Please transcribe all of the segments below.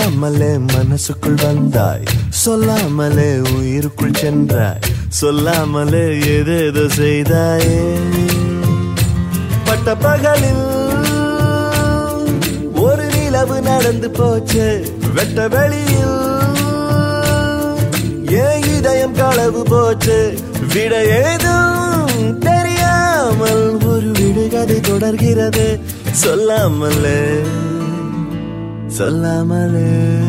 சொல்லாமலே மனசுக்குள் வந்தாய் சொல்லாமலே உயிருக்குள் சென்றாய் சொல்லாமலே ஏதேதோ செய்தாயே பட்ட பகலில் ஒரு நிலவு நடந்து போச்சு வெட்ட வெளியில் ஏன் இதயம் களவு போச்சு விட ஏதும் தெரியாமல் ஒரு விடுகதை தொடர்கிறது சொல்லாமலே சொல்லாமலே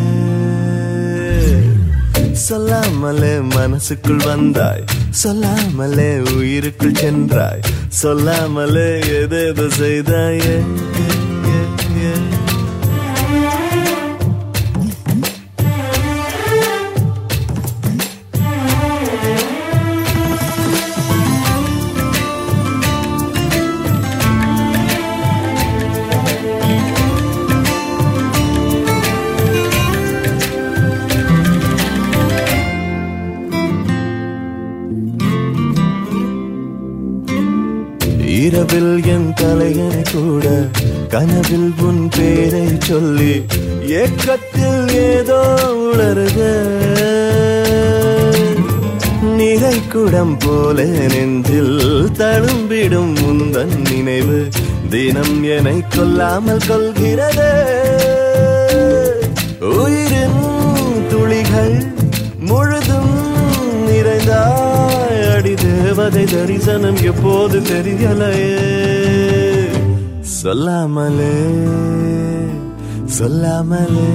சொல்லாமலே மனசுக்குள் வந்தாய் சொல்லாமலே உயிருக்குள் சென்றாய் சொல்லாமலே எதேதோ செய்தாயே Yeah, yeah, yeah. இரவில் என் தலையணை கூட கனவில் உன் பேரை சொல்லி ஏக்கத்தில் ஏதோ உளருக நிறை குடம் போல நெஞ்சில் தழும்பிடும் முந்தன் நினைவு தினம் என்னை கொல்லாமல் கொள்கிறது உயிரின் துளிகள் முழுதும் நிறைந்தாய் அடி தேவதை தரிசனம் எப்போது தெரியலையே சொல்லாமலே சொல்லாமலே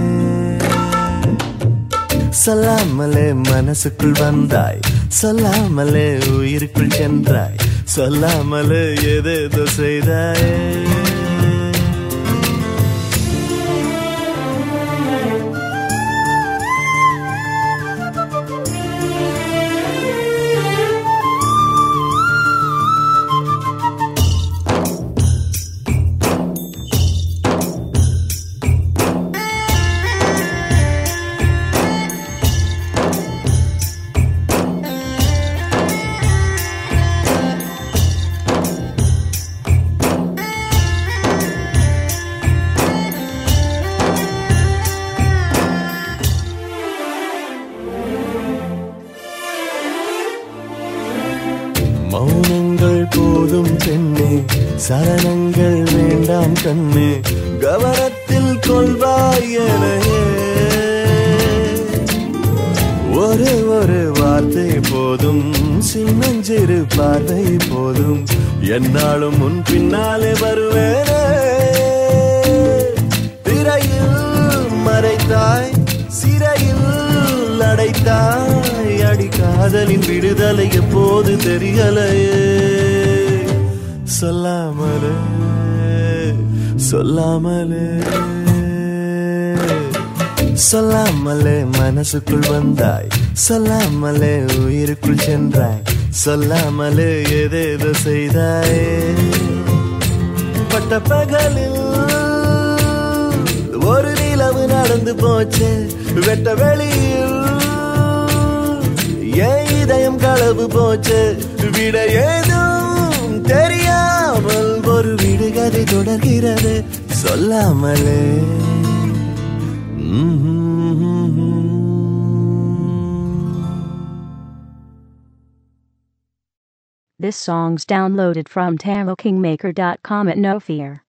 சொல்லாமலே மனசுக்குள் வந்தாய் சொல்லாமலே உயிருக்குள் சென்றாய் சொல்லாமலே ஏதேதோ செய்தாயே மௌனங்கள் போதும் பெண்ணே சரணங்கள் வேண்டாம் கண்ணே கவனத்தில் கொள்வாய் எனையே ஒரு ஒரு வார்த்தை போதும் சின்னஞ்சிறு பார்வை போதும் என்னாலும் முன் பின்னாலே வருவேனே திரையில் மறைத்தாய் சிறையில் அடைத்தாய் அடி காதலின் விடுதலை எப்போது தெரியலையே சொல்லாமலே சொல்லாமலே சொல்லாமலே மனசுக்குள் வந்தாய் சொல்லாமலே உயிருக்குள் சென்றாய் சொல்லாமலே ஏதேதோ செய்தாயே பட்ட பகலில் ஒரு நிலவு நடந்து போச்சு வெட்ட வெளியில் என் இதயம் களவு போச்சு விட ஏதும் தெரியாமல் ஒரு விடுகதை தொடர்கிறது சொல்லாமலே This song's downloaded from TaroKingmaker.com at no fear.